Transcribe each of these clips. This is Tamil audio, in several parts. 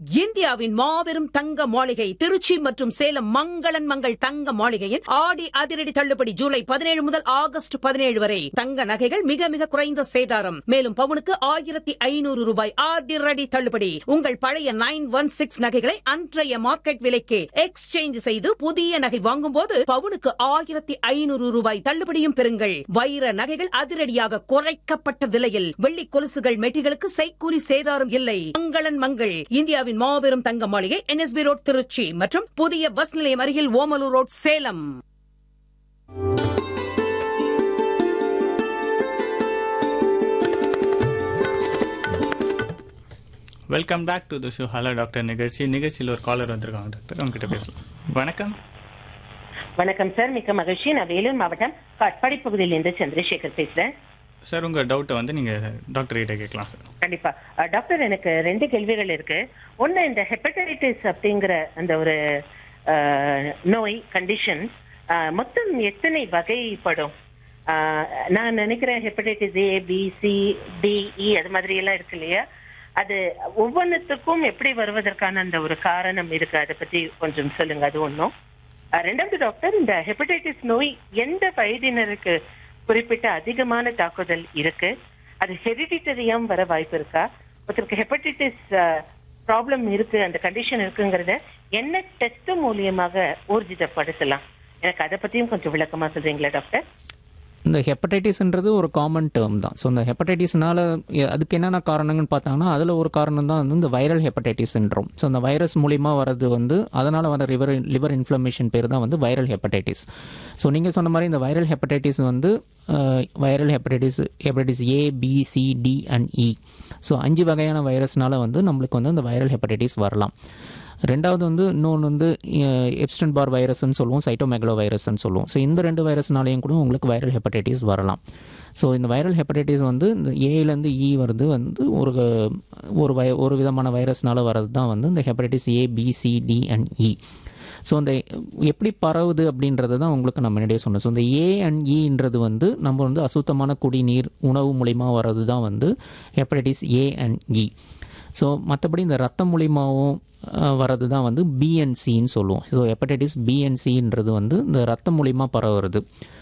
இந்தியாவின் மாபெரும் தங்க மாளிகை திருச்சி மற்றும் சேலம் மங்களன் மங்கள் தங்க மாளிகையின் ஆடி அதிரடி தள்ளுபடி ஜூலை பதினேழு முதல் ஆகஸ்ட் பதினேழு வரை தங்க நகைகள் மிக மிக குறைந்த சேதாரம் மேலும் பவுனுக்கு ஆயிரத்தி ஐநூறு ரூபாய் அதிரடி தள்ளுபடி உங்கள் பழைய நைன் ஒன் சிக்ஸ் நகைகளை அன்றைய மார்க்கெட் விலைக்கு எக்ஸ்சேஞ்ச் செய்து புதிய நகை வாங்கும்போது பவுனுக்கு ஆயிரத்தி ஐநூறு ரூபாய் தள்ளுபடியும் பெறுங்கள் வைர நகைகள் அதிரடியாக குறைக்கப்பட்ட விலையில் வெள்ளி கொலுசுகள் மெட்டிகளுக்கு செய்கூலி சேதாரம் இல்லை மங்களன் மங்கள் இந்தியாவின் மாபெரும் தங்க மாளிகை என்எஸ்பி ரோட் திருச்சி மற்றும் புதிய பஸ் நிலையம் அருகில் Omalur road Salem welcome back to the show hello doctor நிகழ்ச்சி நிகழ்ச்சியில் ஒரு காலர் வந்திருக்காங்க டாக்டர் உங்ககிட்ட பேசலாம் வணக்கம் வணக்கம் சார் மிக்க மகிழ்ச்சி நான் வேலூர் மாவட்டம் காட்பாடி பகுதியிலிருந்து சந்திரசேகர் பேசுறேன் சார் உங்கள் டவுட்டை வந்து நீங்கள் டாக்டர் கிட்ட கேட்கலாம் சார் கண்டிப்பா அஹ், டாக்டர் எனக்கு ரெண்டு கேள்விகள் இருக்கு ஒண்ணு இந்த ஹெப்படைட்டிஸ் அப்படிங்கிற அந்த ஒரு அஹ், நோய் கண்டிஷன் மொத்தம் எத்தனை வகைப்படும் அஹ், நான் நினைக்கிறேன் hepatitis A B C D E அது மாதிரி எல்லாம் இருக்கு இல்லையா அது ஒவ்வொன்றுத்துக்கும் எப்படி வருவதற்கான அந்த ஒரு காரணம் இருக்கு அதை பத்தி கொஞ்சம் சொல்லுங்க அது ஒன்றும் அஹ் ரெண்டாவது டாக்டர் இந்த ஹெப்படைட்டிஸ் நோய் எந்த வயதினருக்கு குறிப்பிட்ட அதிகமான தாக்குதல் இருக்கு அது ஹெரிடிட்டரியாம் வர வாய்ப்பு இருக்கா ஒருத்தருக்கு ஹெப்படைட்டிஸ் ப்ராப்ளம் இருக்கு அந்த கண்டிஷன் இருக்குங்கிறத என்ன டெஸ்ட் மூலியமாக ஊர்ஜிதப்படுத்தலாம் எனக்கு அதை பத்தியும் கொஞ்சம் விளக்கமா சொல்றீங்களா டாக்டர் இந்த ஹெப்படைட்டிஸ்ன்றது ஒரு காமன் டேர்ம் தான் ஸோ இந்த ஹெப்படைட்டிஸ்னால அதுக்கு என்னென்ன காரணங்கள்னு பார்த்தாங்கன்னா அதில் ஒரு காரணம் தான் வந்து இந்த வைரல் ஹெப்படைட்டிஸ் சின்ட்ரோம் ஸோ இந்த வைரஸ் மூலிமா வர்றது வந்து அதனால் வர லிவர் லிவர் இன்ஃப்ளமேஷன் பேர் தான் வந்து வைரல் ஹெப்படைட்டிஸ் ஸோ நீங்கள் சொன்ன மாதிரி இந்த வைரல் ஹெப்படைட்டிஸ் வந்து viral hepatitis hepatitis A B C D and E so அஞ்சு வகையான வைரஸ்னால வந்து நம்மளுக்கு வந்து இந்த வைரல் ஹெப்படைட்டிஸ் வரலாம் ரெண்டாவது வந்து இன்னொன்று வந்து எப்ஸ்டன் பார் வைரஸ்னு சொல்லுவோம் சைட்டோமெகலோ வைரஸ்னு சொல்லுவோம் ஸோ இந்த ரெண்டு வைரஸ்னாலையும் கூட உங்களுக்கு வைரல் ஹெப்படைட்டிஸ் வரலாம் ஸோ இந்த வைரல் ஹெப்படைட்டிஸ் வந்து இந்த ஏலேருந்து இ வருது வந்து ஒரு ஒரு வை ஒரு விதமான வைரஸ்னால வர்றது தான் வந்து இந்த hepatitis A B C D and E so அந்த எப்படி பரவுது அப்படின்றது தான் உங்களுக்கு நான் முன்னாடியே சொன்னேன் ஸோ இந்த ஏ அண்ட் இன்றது வந்து நம்ம வந்து அசுத்தமான குடிநீர் உணவு மூலிமா வர்றது தான் வந்து hepatitis A and E so மற்றபடி இந்த ரத்தம் மூலியமாகவும் வர்றது தான் வந்து பிஎன்சின்னு சொல்லுவோம் ஸோ ஹெப்படைட்டிஸ் பிஎன்சின்றது வந்து இந்த ரத்தம் மூலிமா பரவுறது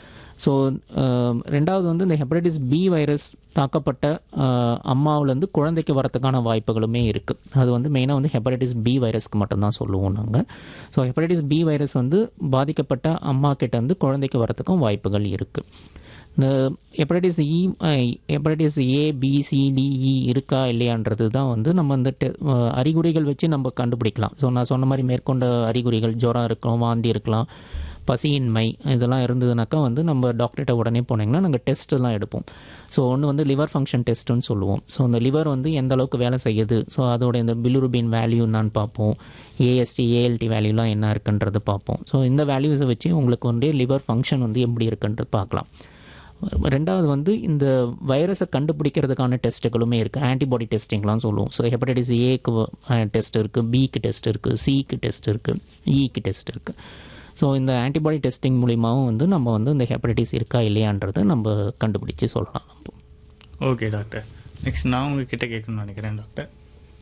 ஸோ ரெண்டாவது வந்து இந்த ஹெப்படைட்டிஸ் பி வைரஸ் தாக்கப்பட்ட அம்மாவிலேருந்து குழந்தைக்கு வரத்துக்கான வாய்ப்புகளுமே இருக்குது அது வந்து மெயினாக வந்து ஹெப்படைட்டிஸ் பி வைரஸ்க்கு மட்டும்தான் சொல்லுவோம் நாங்கள் ஸோ ஹெப்படைட்டிஸ் பி வைரஸ் வந்து பாதிக்கப்பட்ட அம்மா கிட்ட வந்து குழந்தைக்கு வரத்துக்கும் வாய்ப்புகள் இருக்குது இந்த ஹெப்படைட்டிஸ் இ ஹெப்படைட்டிஸ் ஏ பிசிடிஇ இருக்கா இல்லையான்றது தான் வந்து நம்ம இந்த டெ அறிகுறிகள் வச்சு நம்ம கண்டுபிடிக்கலாம் ஸோ நான் சொன்ன மாதிரி மேற்கொண்ட அறிகுறிகள் ஜுரம் இருக்கலாம் வாந்தி இருக்கலாம் பசியின்மை இதெல்லாம் இருந்ததுனாக்கா வந்து நம்ம டாக்டர்கிட்ட உடனே போனீங்கன்னா நாங்கள் டெஸ்ட்டெல்லாம் எடுப்போம் ஸோ ஒன்று வந்து லிவர் ஃபங்க்ஷன் டெஸ்ட்டுன்னு சொல்லுவோம் ஸோ அந்த லிவர் வந்து எந்த அளவுக்கு வேலை செய்யுது ஸோ அதோட இந்த பிலுருபின் வேல்யூ என்னான்னு பார்ப்போம் ஏஎஸ்டி ஏஎல்டி வேல்யூலாம் என்ன இருக்குன்றது பார்ப்போம் ஸோ இந்த வேல்யூஸை வச்சு உங்களுக்கு வந்து லிவர் ஃபங்க்ஷன் வந்து எப்படி இருக்குன்றது பார்க்கலாம் ரெண்டாவது வந்து இந்த வைரஸை கண்டுபிடிக்கிறதுக்கான டெஸ்ட்டுகளுமே இருக்குது ஆன்டிபாடி டெஸ்டிங்லாம் சொல்லுவோம் ஸோ ஹெப்படைட்டிஸ் ஏக்கு டெஸ்ட் இருக்குது பிக்கு டெஸ்ட் இருக்குது சிக்கு டெஸ்ட் இருக்குது இக்கு டெஸ்ட் இருக்குது ஸோ இந்த ஆன்டிபாடி டெஸ்டிங் மூலியமாகவும் வந்து நம்ம வந்து இந்த ஹெப்படைட்டிஸ் இருக்கா இல்லையான்றதை நம்ம கண்டுபிடிச்சு சொல்லலாம் நம்ம ஓகே டாக்டர் நெக்ஸ்ட் நான் உங்ககிட்ட கேட்கணும்னு நினைக்கிறேன் டாக்டர்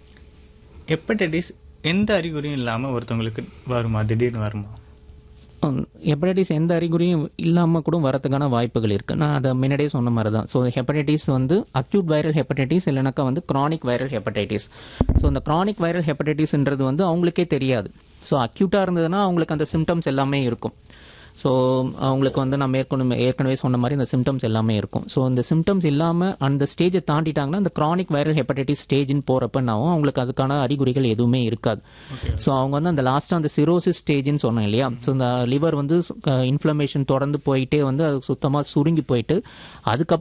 ஹெப்படைட்டிஸ் எந்த அறிகுறியும் இல்லாமல் ஒருத்தவங்களுக்கு வருமா திடீர்னு வருமா ஹெப்படைட்டிஸ் எந்த அறிகுறியும் இல்லாமல் கூட வரதுக்கான வாய்ப்புகள் இருக்குது நான் அதை முன்னாடியே சொன்ன மாதிரி தான் ஸோ ஹெப்படைட்டிஸ் வந்து அக்யூட் வைரல் ஹெப்படைட்டிஸ் இல்லைனாக்கா வந்து க்ரானிக் வைரல் ஹெப்படைட்டிஸ் ஸோ இந்த க்ரானிக் வைரல் ஹெப்படைட்டிஸ்ன்றது வந்து அவங்களுக்கே தெரியாது ஸோ அக்யூட்டாக இருந்ததுன்னா அவங்களுக்கு அந்த சிம்டம்ஸ் எல்லாமே இருக்கும் ஸோ அவங்களுக்கு வந்து நான் மேற்கொண்டு ஏற்கனவே சொன்ன மாதிரி இந்த சிம்டம்ஸ் எல்லாமே இருக்கும் ஸோ இந்த சிம்டம்ஸ் இல்லாமல் அந்த ஸ்டேஜை தாண்டிட்டாங்கன்னா அந்த க்ரானிக் வைரல் ஹெப்படைட்டிஸ் ஸ்டேஜ்னு போகிறப்பனாவும் அவங்களுக்கு அதுக்கான அறிகுறிகள் எதுவுமே இருக்காது ஸோ அவங்க வந்து அந்த லாஸ்ட்டாக அந்த சிரோசிஸ் ஸ்டேஜ்னு சொன்னேன் இல்லையா ஸோ இந்த லிவர் வந்து இன்ஃப்ளமேஷன் தொடர்ந்து போயிட்டே வந்து அது சுத்தமாக சுருங்கி போயிட்டு அதுக்கப்புறம்